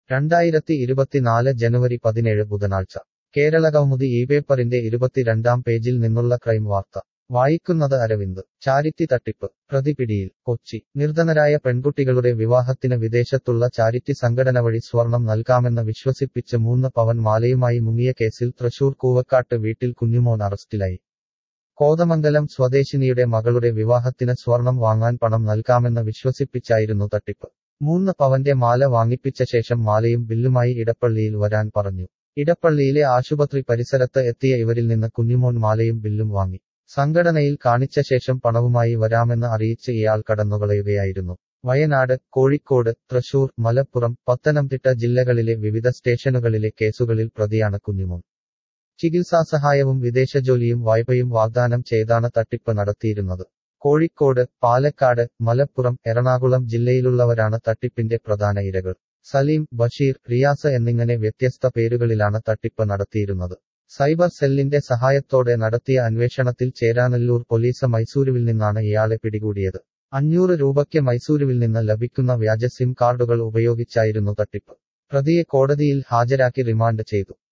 രണ്ടായിരത്തി ഇരുപത്തിനാല് ജനുവരി പതിനേഴ് ബുധനാഴ്ച കേരള കൗമുദി ഈ പേപ്പറിന്റെ ഇരുപത്തിരണ്ടാം പേജിൽ നിന്നുള്ള ക്രൈം വാർത്ത വായിക്കുന്നത് അരവിന്ദ് ചാരിറ്റി തട്ടിപ്പ് പ്രതിപിടിയിൽ കൊച്ചി നിർധനരായ പെൺകുട്ടികളുടെ വിവാഹത്തിന് വിദേശത്തുള്ള ചാരിറ്റി സംഘടന വഴി സ്വർണം നൽകാമെന്ന് വിശ്വസിപ്പിച്ച് മൂന്ന് പവൻ മാലയുമായി മുങ്ങിയ കേസിൽ തൃശൂർ കൂവക്കാട്ട് വീട്ടിൽ കുഞ്ഞുമോൻ അറസ്റ്റിലായി കോതമംഗലം സ്വദേശിനിയുടെ മകളുടെ വിവാഹത്തിന് സ്വർണം വാങ്ങാൻ പണം നൽകാമെന്ന് വിശ്വസിപ്പിച്ചായിരുന്നു തട്ടിപ്പ് മൂന്ന് പവന്റെ മാല വാങ്ങിപ്പിച്ച ശേഷം മാലയും ബില്ലുമായി ഇടപ്പള്ളിയിൽ വരാൻ പറഞ്ഞു ഇടപ്പള്ളിയിലെ ആശുപത്രി പരിസരത്ത് എത്തിയ ഇവരിൽ നിന്ന് കുഞ്ഞുമോൻ മാലയും ബില്ലും വാങ്ങി സംഘടനയിൽ കാണിച്ച ശേഷം പണവുമായി വരാമെന്ന് അറിയിച്ച് ഇയാൾ കടന്നുകളയുകയായിരുന്നു വയനാട് കോഴിക്കോട് തൃശൂർ മലപ്പുറം പത്തനംതിട്ട ജില്ലകളിലെ വിവിധ സ്റ്റേഷനുകളിലെ കേസുകളിൽ പ്രതിയാണ് കുഞ്ഞുമോൻ ചികിത്സാസഹായവും വിദേശജോലിയും വായ്പയും വാഗ്ദാനം ചെയ്താണ് തട്ടിപ്പ് നടത്തിയിരുന്നത് കോഴിക്കോട് പാലക്കാട് മലപ്പുറം എറണാകുളം ജില്ലയിലുള്ളവരാണ് തട്ടിപ്പിന്റെ പ്രധാന ഇരകൾ സലീം ബഷീർ റിയാസ് എന്നിങ്ങനെ വ്യത്യസ്ത പേരുകളിലാണ് തട്ടിപ്പ് നടത്തിയിരുന്നത് സൈബർ സെല്ലിന്റെ സഹായത്തോടെ നടത്തിയ അന്വേഷണത്തിൽ ചേരാനല്ലൂർ പോലീസ് മൈസൂരുവിൽ നിന്നാണ് ഇയാളെ പിടികൂടിയത് അഞ്ഞൂറ് രൂപയ്ക്ക് മൈസൂരുവിൽ നിന്ന് ലഭിക്കുന്ന വ്യാജ സിം കാർഡുകൾ ഉപയോഗിച്ചായിരുന്നു തട്ടിപ്പ് പ്രതിയെ കോടതിയിൽ ഹാജരാക്കി റിമാൻഡ് ചെയ്തു